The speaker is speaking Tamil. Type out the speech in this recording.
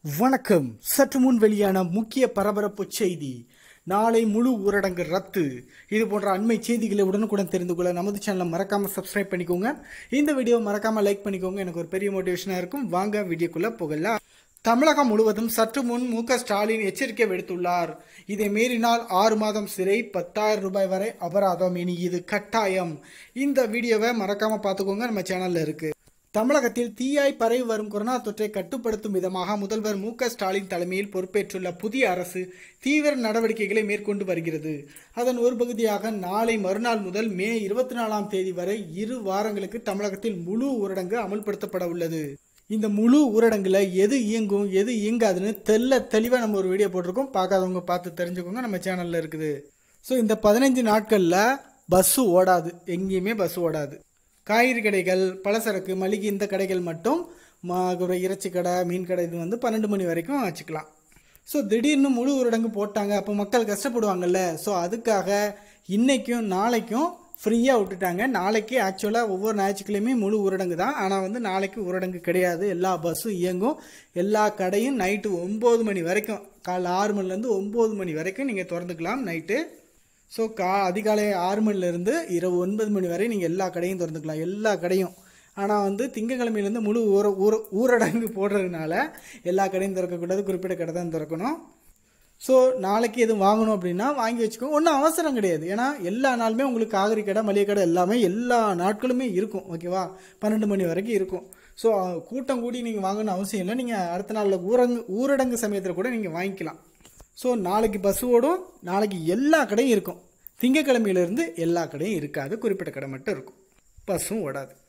வணக்கம் சற்று முன் வெளியான முக்கிய பரபரப்பு செய்தி நாளை முழு ஊரடங்கு ரத்து இது போன்ற அண்மை செய்திகளை உடனுக்குடன் தெரிந்து கொள்ள நமது சேனலை மறக்காம சப்ஸ்கிரைப் பண்ணிக்கோங்க இந்த வீடியோ மறக்காம லைக் பண்ணிக்கோங்க எனக்கு ஒரு பெரிய மோட்டிவேஷனா இருக்கும் வாங்க வீடியோக்குள்ள போகலாம் தமிழகம் முழுவதும் சற்று முன் மு க ஸ்டாலின் எச்சரிக்கை விடுத்துள்ளார் இதை மீறினால் ஆறு மாதம் சிறை பத்தாயிரம் ரூபாய் வரை அபராதம் இனி இது கட்டாயம் இந்த வீடியோவை மறக்காம பார்த்துக்கோங்க நம்ம சேனல்ல இருக்கு தமிழகத்தில் தீயாய் பரவி வரும் கொரோனா தொற்றை கட்டுப்படுத்தும் விதமாக முதல்வர் மு க ஸ்டாலின் தலைமையில் பொறுப்பேற்றுள்ள புதிய அரசு தீவிர நடவடிக்கைகளை மேற்கொண்டு வருகிறது அதன் ஒரு பகுதியாக நாளை மறுநாள் முதல் மே இருபத்தி நாலாம் தேதி வரை இரு வாரங்களுக்கு தமிழகத்தில் முழு ஊரடங்கு அமல்படுத்தப்பட உள்ளது இந்த முழு ஊரடங்குல எது இயங்கும் எது இயங்காதுன்னு தெல்ல தெளிவாக நம்ம ஒரு வீடியோ போட்டிருக்கோம் பார்க்காதவங்க பார்த்து தெரிஞ்சுக்கோங்க நம்ம சேனல்ல இருக்குது ஸோ இந்த பதினஞ்சு நாட்களில் பஸ்ஸு ஓடாது எங்கேயுமே பஸ் ஓடாது காய்கறி கடைகள் பலசரக்கு மளிகை இந்த கடைகள் மட்டும் மா- ஒரு இறைச்சி கடை மீன் கடை இது வந்து பன்னெண்டு மணி வரைக்கும் வச்சுக்கலாம் ஸோ திடீர்னு முழு ஊரடங்கு போட்டாங்க அப்போ மக்கள் கஷ்டப்படுவாங்கல்ல ஸோ அதுக்காக இன்னைக்கும் நாளைக்கும் ஃப்ரீயாக விட்டுட்டாங்க நாளைக்கு ஆக்சுவலாக ஒவ்வொரு ஞாயிற்றுக்கிழமையுமே முழு ஊரடங்கு தான் ஆனால் வந்து நாளைக்கு ஊரடங்கு கிடையாது எல்லா பஸ்ஸும் இயங்கும் எல்லா கடையும் நைட்டு ஒம்பது மணி வரைக்கும் காலைல ஆறு மணிலேருந்து ஒம்பது மணி வரைக்கும் நீங்கள் திறந்துக்கலாம் நைட்டு ஸோ கா அதிகாலை ஆறு மணிலேருந்து இரவு ஒன்பது மணி வரை நீங்கள் எல்லா கடையும் திறந்துக்கலாம் எல்லா கடையும் ஆனால் வந்து திங்கக்கிழமையிலேருந்து முழு ஊர ஊர ஊரடங்கு போடுறதுனால எல்லா கடையும் திறக்கக்கூடாது குறிப்பிட்ட கடை தான் திறக்கணும் ஸோ நாளைக்கு எதுவும் வாங்கணும் அப்படின்னா வாங்கி வச்சுக்கோங்க ஒன்றும் அவசரம் கிடையாது ஏன்னா எல்லா நாளுமே உங்களுக்கு காய்கறி கடை மளிகை கடை எல்லாமே எல்லா நாட்களுமே இருக்கும் ஓகேவா பன்னெண்டு மணி வரைக்கும் இருக்கும் ஸோ கூட்டம் கூடி நீங்கள் வாங்கணும்னு அவசியம் இல்லை நீங்கள் அடுத்த நாளில் ஊரங்கு ஊரடங்கு சமயத்தில் கூட நீங்கள் வாங்கிக்கலாம் ஸோ நாளைக்கு பஸ் ஓடும் நாளைக்கு எல்லா கடையும் இருக்கும் திங்கக்கிழமையிலேருந்து எல்லா கடையும் இருக்காது குறிப்பிட்ட கடை மட்டும் இருக்கும் பஸ்ஸும் ஓடாது